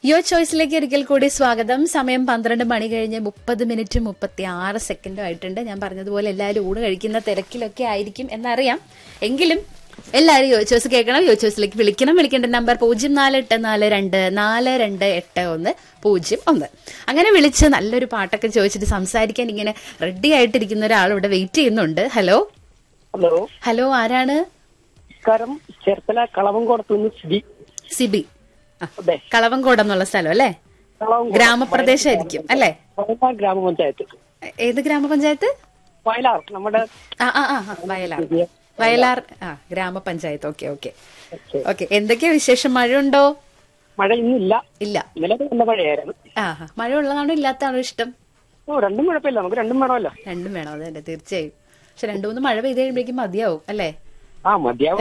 യോ ചോയ്സിലേക്ക് ഒരിക്കൽ കൂടി സ്വാഗതം സമയം പന്ത്രണ്ട് മണി കഴിഞ്ഞ് മുപ്പത് മിനിറ്റ് മുപ്പത്തി ആറ് സെക്കൻഡും ആയിട്ടുണ്ട് ഞാൻ പറഞ്ഞതുപോലെ എല്ലാവരും ഊണ് കഴിക്കുന്ന തിരക്കിലൊക്കെ ആയിരിക്കും എന്നറിയാം എങ്കിലും എല്ലാവരും യോ ചോയ്സ് കേൾക്കണം യോ ചോയ്സിലേക്ക് വിളിക്കണം വിളിക്കേണ്ട നമ്പർ പൂജ്യം നാല് എട്ട് നാല് രണ്ട് നാല് രണ്ട് എട്ട് ഒന്ന് പൂജ്യം ഒന്ന് അങ്ങനെ വിളിച്ച് നല്ലൊരു പാട്ടൊക്കെ ചോദിച്ചിട്ട് സംസാരിക്കാൻ ഇങ്ങനെ റെഡി ആയിട്ടിരിക്കുന്ന ഒരാൾ ഇവിടെ വെയിറ്റ് ചെയ്യുന്നുണ്ട് ഹലോ ഹലോ ഹലോ ആരാണ് നമസ്കാരം ചേർത്തല കളവങ്കോടത്ത് നിന്ന് സ്ഥിതി സിബി ആ, അതെ കളവങ്കോട് എന്നുള്ള സ്ഥലം അല്ലേ കളവങ്കോട് ഗ്രാമപ്രദേശമായിരിക്കും അല്ലേ വയലാർ ഗ്രാമപഞ്ചായത്ത് ഏത് ഗ്രാമപഞ്ചായത്ത് വയലാർ നമ്മുടെ ആ ആ ആ ആ, വയലാർ വയലാർ ആ ഗ്രാമപഞ്ചായത്ത് ഓക്കെ ഓക്കെ ഓക്കേ. ഓക്കെ എന്തൊക്കെയാ വിശേഷം മഴയുണ്ടോ മഴ ഇന്നില്ല ഇല്ല ഇന്നലെ നല്ല മഴയായിരുന്നു ആ ആ, മഴ ഉള്ളതാണോ ഇല്ലാത്തതാണോ ഇഷ്ടം ഓ രണ്ടും കുഴപ്പമില്ല നമുക്ക് രണ്ടും വേണമല്ലോ രണ്ടും വേണം അതെ തീർച്ചയായും പക്ഷെ രണ്ടു മൂന്ന് മഴ പെയ്ത് കഴിയുമ്പോഴേക്കും മതിയാവും അല്ലേ ആ മതിയാവും